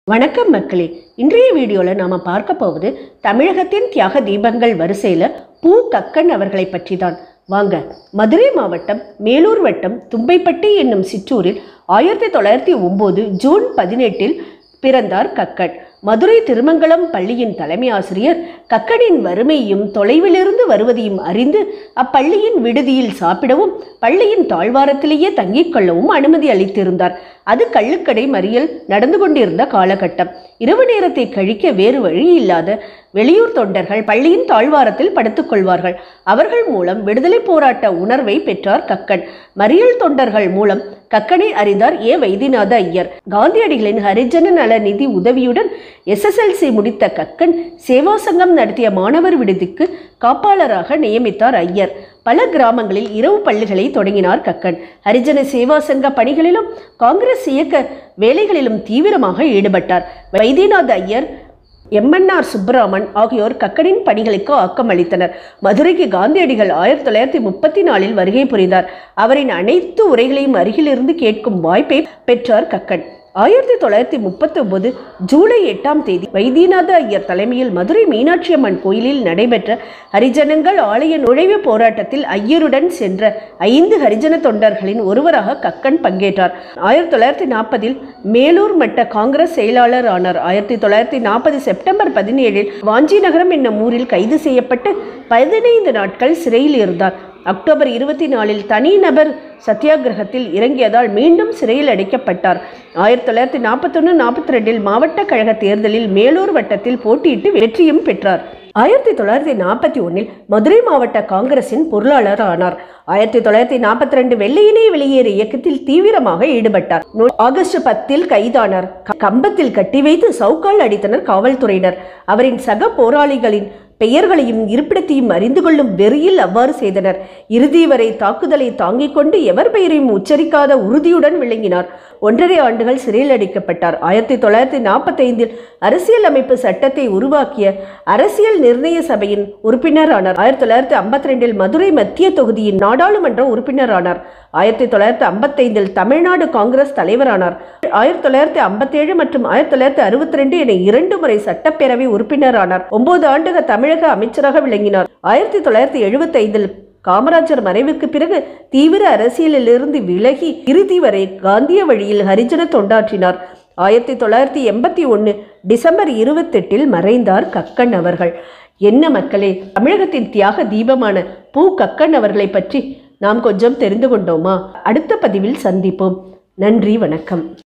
வணக்கம் மக்களே இன்றைய வீடியோவில் நாம் பார்க்க போவது தமிழகத்தின் தியாக தீபங்கள் வரிசையில் பூ கக்கன் அவர்களை பற்றி தான் வாங்க மதுரை மாவட்டம் மேலூர் வட்டம் தும்பைப்பட்டி என்னும் சிற்றூரில் ஆயிரத்தி தொள்ளாயிரத்தி ஒம்பது ஜூன் பதினெட்டில் பிறந்தார் கக்கன் மதுரை திருமங்கலம் பள்ளியின் தலைமை ஆசிரியர் கக்கனின் வறுமையும் தொலைவிலிருந்து வருவதையும் அறிந்து அப்பள்ளியின் விடுதியில் சாப்பிடவும் பள்ளியின் தாழ்வாரத்திலேயே தங்கிக் கொள்ளவும் அனுமதி அளித்திருந்தார் அது கள்ளுக்கடை மறியல் நடந்து கொண்டிருந்த காலகட்டம் இரவு நேரத்தை கழிக்க வேறு வழி இல்லாத வெளியூர் தொண்டர்கள் பள்ளியின் தாழ்வாரத்தில் படுத்துக் கொள்வார்கள் அவர்கள் மூலம் விடுதலை போராட்ட உணர்வை பெற்றார் கக்கன் மறியல் தொண்டர்கள் மூலம் கக்கனை அறிந்தார் ஏ வைத்தியநாத ஐயர் காந்தியடிகளின் ஹரிஜன நல நிதி உதவியுடன் எஸ்எஸ்எல்சி முடித்த கக்கன் சேவா சங்கம் நடத்திய மாணவர் விடுதிக்கு காப்பாளராக நியமித்தார் ஐயர் பல கிராமங்களில் இரவு பள்ளிகளை தொடங்கினார் கக்கன் ஹரிஜன சேவா சங்க பணிகளிலும் காங்கிரஸ் இயக்க வேலைகளிலும் தீவிரமாக ஈடுபட்டார் வைத்தியநாத ஐயர் எம்என்ஆர் சுப்பராமன் ஆகியோர் கக்கனின் பணிகளுக்கு ஆக்கம் அளித்தனர் மதுரைக்கு காந்தியடிகள் ஆயிரத்தி தொள்ளாயிரத்தி முப்பத்தி நாலில் வருகை புரிந்தார் அவரின் அனைத்து உரைகளையும் அருகிலிருந்து கேட்கும் வாய்ப்பை பெற்றார் கக்கன் ஆயிரத்தி தொள்ளாயிரத்தி முப்பத்தி ஒன்பது ஜூலை எட்டாம் தேதி வைத்தியநாத ஐயர் தலைமையில் மதுரை மீனாட்சி அம்மன் கோயிலில் நடைபெற்ற ஹரிஜனங்கள் ஆலய நுழைவு போராட்டத்தில் ஐயருடன் சென்ற ஐந்து ஹரிஜன தொண்டர்களின் ஒருவராக கக்கன் பங்கேற்றார் ஆயிரத்தி தொள்ளாயிரத்தி நாற்பதில் மேலூர் மட்ட காங்கிரஸ் செயலாளர் ஆனார் ஆயிரத்தி தொள்ளாயிரத்தி நாற்பது செப்டம்பர் பதினேழில் வாஞ்சிநகரம் என்னும் ஊரில் கைது செய்யப்பட்டு பதினைந்து நாட்கள் சிறையில் இருந்தார் அக்டோபர் இருபத்தி நாலில் தனிநபர் சத்தியாகிரகத்தில் இறங்கியதால் மீண்டும் சிறையில் அடைக்கப்பட்டார் ஆயிரத்தி தொள்ளாயிரத்தி நாற்பத்தொன்று நாற்பத்தி ரெண்டில் மாவட்ட கழக தேர்தலில் மேலூர் வட்டத்தில் போட்டியிட்டு வெற்றியும் பெற்றார் ஆயிரத்தி தொள்ளாயிரத்தி நாற்பத்தி ஒன்றில் மதுரை மாவட்ட காங்கிரசின் பொருளாளர் ஆனார் ஆயிரத்தி தொள்ளாயிரத்தி நாற்பத்தி ரெண்டு வெள்ளையினை வெளியேறு இயக்கத்தில் தீவிரமாக ஈடுபட்டார் நூ- ஆகஸ்ட் பத்தில் கைதானார் க- கம்பத்தில் கட்டி வைத்து சவுக்கால் அடித்தனர் காவல்துறையினர் அவரின் சக போராளிகளின் பெயர்களையும் இருப்பிடத்தையும் அறிந்து கொள்ளும் வெறியில் அவ்வாறு செய்தனர் இறுதி வரை தாக்குதலை தாங்கிக் கொண்டு எவர் பெயரையும் உச்சரிக்காத உறுதியுடன் விளங்கினார் ஒன்றரை ஆண்டுகள் சிறையில் அடைக்கப்பட்டார் ஆயிரத்தி தொள்ளாயிரத்தி நாற்பத்தைந்தில் அரசியல் அமைப்பு சட்டத்தை உருவாக்கிய அரசியல் நிர்ணய சபையின் உறுப்பினரானார் ஆயிரத்தி தொள்ளாயிரத்தி ஐம்பத்தி ரெண்டில் மதுரை மத்திய தொகுதியின் நாடாளுமன்ற உறுப்பினரானார் ஆயிரத்தி தொள்ளாயிரத்தி ஐம்பத்தைந்தில் தமிழ்நாடு காங்கிரஸ் தலைவரானார் ஆயிரத்தி தொள்ளாயிரத்தி ஐம்பத்தேழு மற்றும் ஆயிரத்தி தொள்ளாயிரத்தி அறுபத்தி ரெண்டு என இரண்டு முறை சட்டப்பேரவை உறுப்பினரானார் ஒன்பது ஆண்டுகள் தமிழக அமைச்சராக விளங்கினார் ஆயிரத்தி தொள்ளாயிரத்தி எழுபத்தைந்தில் காமராஜர் மறைவுக்கு பிறகு தீவிர அரசியலிலிருந்து விலகி இறுதி வரை காந்திய வழியில் ஹரிஜன தொண்டாற்றினார் ஆயிரத்தி தொள்ளாயிரத்தி எண்பத்தி ஒன்று டிசம்பர் இருபத்தெட்டில் மறைந்தார் கக்கன் அவர்கள் என்ன மக்களே தமிழகத்தின் தியாக தீபமான பூ கக்கன் அவர்களை பற்றி நாம் கொஞ்சம் தெரிந்து கொண்டோமா அடுத்த பதிவில் சந்திப்போம் நன்றி வணக்கம்